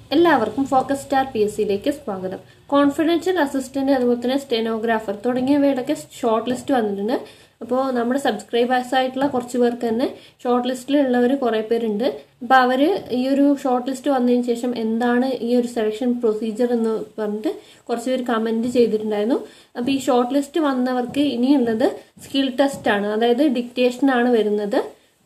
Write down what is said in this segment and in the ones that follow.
എല്ലാവർക്കും focus star P S സിയിലേക്ക് സ്വാഗതം കോൺഫിഡൻഷ്യൽ അസിസ്റ്റന്റ് അതുപോലെ തന്നെ സ്റ്റെനോഗ്രാഫർ തുടങ്ങിയവയുടെയൊക്കെ ഷോർട്ട് ലിസ്റ്റ് വന്നിട്ടുണ്ട് അപ്പോൾ നമ്മുടെ സബ്സ്ക്രൈബേഴ്സ് ആയിട്ടുള്ള കുറച്ച് പേർക്ക് തന്നെ ഷോർട്ട് ലിസ്റ്റിലുള്ളവർ കുറേ പേരുണ്ട് അപ്പോൾ അവർ ഈ ഒരു ഷോർട്ട് ലിസ്റ്റ് വന്നതിന് ശേഷം എന്താണ് ഈ ഒരു സെലക്ഷൻ പ്രൊസീജിയർ എന്ന് പറഞ്ഞിട്ട് കുറച്ച് പേര് കമൻറ്റ് ചെയ്തിട്ടുണ്ടായിരുന്നു അപ്പോൾ ഈ ഷോർട്ട് ലിസ്റ്റ് വന്നവർക്ക് ഇനിയുള്ളത് സ്കിൽ ടെസ്റ്റ് ആണ് അതായത് ഡിക്റ്റേഷൻ ആണ് വരുന്നത്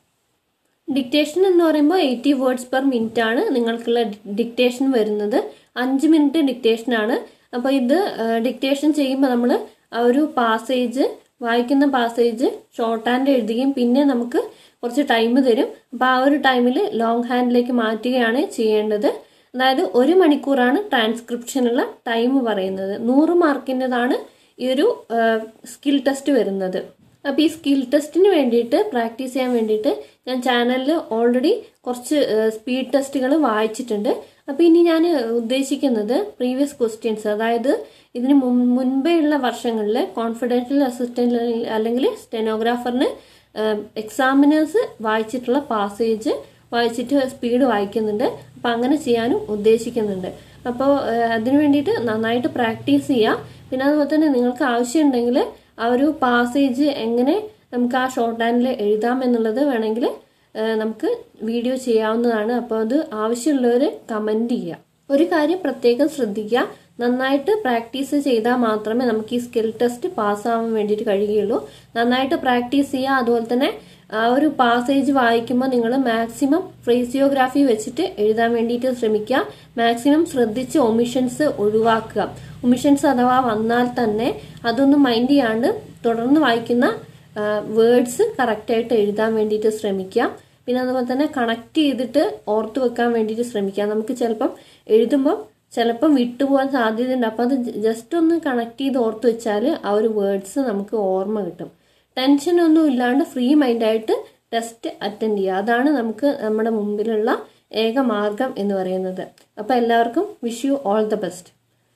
ഡിക്റ്റേഷൻ എന്ന് പറയുമ്പോൾ എയ്റ്റി വേർഡ്സ് പെർ മിനിറ്റ് ആണ് നിങ്ങൾക്കുള്ള ഡിക്റ്റേഷൻ വരുന്നത് അഞ്ച് മിനിറ്റ് ഡിക്റ്റേഷൻ ആണ് അപ്പോൾ ഇത് ഡിക്റ്റേഷൻ ചെയ്യുമ്പോൾ നമ്മൾ ആ ഒരു പാസേജ് വായിക്കുന്ന പാസേജ് ഷോർട്ട് ഹാൻഡ് എഴുതുകയും പിന്നെ നമുക്ക് കുറച്ച് ടൈം തരും അപ്പോൾ ആ ഒരു ടൈമിൽ ലോങ് ഹാൻഡിലേക്ക് മാറ്റുകയാണ് ചെയ്യേണ്ടത് അതായത് ഒരു മണിക്കൂറാണ് ട്രാൻസ്ക്രിപ്ഷനുള്ള ടൈം പറയുന്നത് നൂറ് മാർക്കിൻ്റെതാണ് ഈ ഒരു സ്കിൽ ടെസ്റ്റ് വരുന്നത് അപ്പോൾ ഈ സ്കിൽ ടെസ്റ്റിന് വേണ്ടിയിട്ട് പ്രാക്ടീസ് ചെയ്യാൻ വേണ്ടിയിട്ട് ഞാൻ ചാനലിൽ ഓൾറെഡി കുറച്ച് സ്പീഡ് ടെസ്റ്റുകൾ വായിച്ചിട്ടുണ്ട് അപ്പോൾ ഇനി ഞാൻ ഉദ്ദേശിക്കുന്നത് പ്രീവിയസ് ക്വസ്റ്റ്യൻസ് അതായത് ഇതിന് മുൻപേ ഉള്ള വർഷങ്ങളിൽ കോൺഫിഡൻഷ്യൽ അസിസ്റ്റന്റ് അല്ലെങ്കിൽ സ്റ്റെനോഗ്രാഫറിന് എക്സാമിനേഴ്സ് വായിച്ചിട്ടുള്ള പാസേജ് വായിച്ചിട്ട് സ്പീഡ് വായിക്കുന്നുണ്ട് അപ്പം അങ്ങനെ ചെയ്യാനും ഉദ്ദേശിക്കുന്നുണ്ട് അപ്പോൾ അതിന് വേണ്ടിയിട്ട് നന്നായിട്ട് പ്രാക്ടീസ് ചെയ്യുക പിന്നെ അതുപോലെ തന്നെ നിങ്ങൾക്ക് ആവശ്യമുണ്ടെങ്കിൽ ആ ഒരു പാസേജ് എങ്ങനെ നമുക്ക് ആ ഷോർട്ട് ഹാൻഡിൽ എഴുതാം എന്നുള്ളത് വേണമെങ്കിൽ നമുക്ക് വീഡിയോ ചെയ്യാവുന്നതാണ് അപ്പോൾ അത് ആവശ്യമുള്ളവർ കമൻറ്റ് ചെയ്യുക ഒരു കാര്യം പ്രത്യേകം ശ്രദ്ധിക്കുക നന്നായിട്ട് പ്രാക്ടീസ് ചെയ്താൽ മാത്രമേ നമുക്ക് ഈ സ്കിൽ ടെസ്റ്റ് പാസ്സാവാൻ വേണ്ടിയിട്ട് കഴിയുകയുള്ളൂ നന്നായിട്ട് പ്രാക്ടീസ് ചെയ്യുക അതുപോലെ തന്നെ ആ ഒരു പാസേജ് വായിക്കുമ്പോൾ നിങ്ങൾ മാക്സിമം ഫ്രേസിയോഗ്രാഫി വെച്ചിട്ട് എഴുതാൻ വേണ്ടിയിട്ട് ശ്രമിക്കുക മാക്സിമം ശ്രദ്ധിച്ച് ഒമിഷൻസ് ഒഴിവാക്കുക ഒമിഷൻസ് അഥവാ വന്നാൽ തന്നെ അതൊന്നും മൈൻഡ് ചെയ്യാണ്ട് തുടർന്ന് വായിക്കുന്ന വേർഡ്സ് കറക്റ്റായിട്ട് എഴുതാൻ വേണ്ടിയിട്ട് ശ്രമിക്കുക പിന്നെ അതുപോലെ തന്നെ കണക്ട് ചെയ്തിട്ട് ഓർത്ത് വെക്കാൻ വേണ്ടിയിട്ട് ശ്രമിക്കുക നമുക്ക് ചിലപ്പം എഴുതുമ്പം ചിലപ്പം വിട്ടുപോകാൻ സാധ്യതയുണ്ട് അപ്പം അത് ജസ്റ്റ് ഒന്ന് കണക്ട് ചെയ്ത് ഓർത്ത് വെച്ചാൽ ആ ഒരു വേർഡ്സ് നമുക്ക് ഓർമ്മ കിട്ടും ടെൻഷൻ ഒന്നും ഇല്ലാണ്ട് ഫ്രീ മൈൻഡായിട്ട് ടെസ്റ്റ് അറ്റൻഡ് ചെയ്യുക അതാണ് നമുക്ക് നമ്മുടെ മുമ്പിലുള്ള ഏക മാർഗം എന്ന് പറയുന്നത് അപ്പോൾ എല്ലാവർക്കും wish you all the best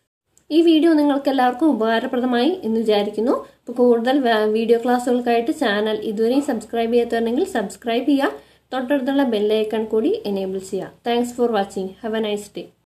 ഈ വീഡിയോ നിങ്ങൾക്ക് എല്ലാവർക്കും ഉപകാരപ്രദമായി എന്ന് വിചാരിക്കുന്നു അപ്പോൾ കൂടുതൽ വീഡിയോ ക്ലാസ്സുകൾക്കായിട്ട് ചാനൽ ഇതുവരെയും സബ്സ്ക്രൈബ് ചെയ്യാത്തവരുണ്ടെങ്കിൽ സബ്സ്ക്രൈബ് ചെയ്യുക തൊട്ടടുത്തുള്ള ബെല്ലൈക്കൺ കൂടി എനേബിൾ ചെയ്യുക thanks for watching have a nice day